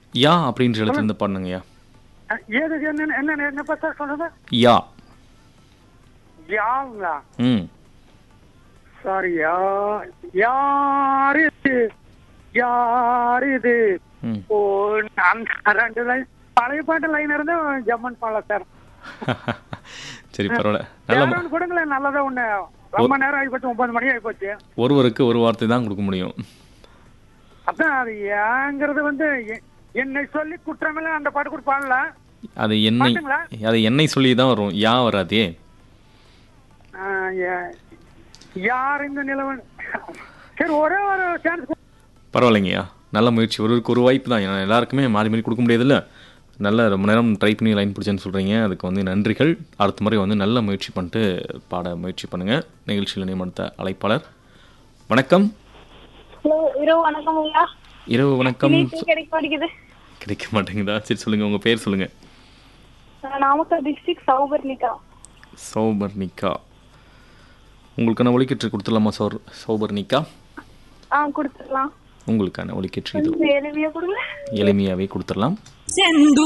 யா அப்படின்ற இடத்துல இருந்து பாடுங்கய்யா அஹ், ஏது என்ன என்ன என்ன பார்த்தா சொல்றது யா யாங்களா ம் சாரி யா யார் இது யார் இது ம் ஓ அந்த ரெண்டு லைன் பழைய பாட்டு லைன் இருந்தா ஜம்மன் பால சார் சரி பரவாயில்ல நல்ல வேற ஒண்ணு கொடுங்களேன் நல்லதா ஒண்ணு ரொம்ப நேரம் ஆகிப்போச்சு ஒன்பது மணி ஆகிப்போச்சு ஒருவருக்கு ஒரு வார்த்தை தான் கொடுக்க முடியும் அதான் அது ஏங்கிறது வந்து எ- என்னை சொல்லி குற்றமில்ல அந்த பாட்டு கூட பாடல அது என்னை பாட்டுங்களா? அது என்னை சொல்லி தான் வரும் யா வராதே ஆஹ், ஏ- யார் இந்த நிலவன் சரி ஒரே ஒரு சான்ஸ் பரவாயில்லைங்கய்யா நல்ல முயற்சி ஒருவருக்கு ஒரு வாய்ப்பு தான் ஏன்னா எல்லாருக்குமே மாறி மாறி கொடுக்க முடியாதுல்ல நல்ல ரொம்ப நேரம் ட்ரை பண்ணி லைன் பிடிச்சேன்னு சொல்கிறீங்க அதுக்கு வந்து நன்றிகள் அடுத்த முறை வந்து நல்ல முயற்சி பண்ணிட்டு பாட முயற்சி பண்ணுங்கள் நிகழ்ச்சியில் நியமனத்த அழைப்பாளர் வணக்கம் ஹலோ இரவு வணக்கம் ஐயா இரவு வணக்கம் இணைப்பு கிடைக்க மாட்டேங்குது கிடைக்க மாட்டேங்குதா சரி சொல்லுங்கள் உங்கள் பேர் சொல்லுங்கள் நான் நாமக்கல் டிஸ்ட்ரிக்ட் சௌபர்ணிகா சௌபர்ணிகா உங்களுக்கான ஒலிக்கற்று கொடுத்துடலாமா சௌர் சௌபர்ணிகா ஆ கொடுத்துடலாம் உங்களுக்கான ஒலிக்கற்று இது கொஞ்சம் எளிமையா கொடுங்க எளிமையாகவே கொடுத்துடலாம் செந்து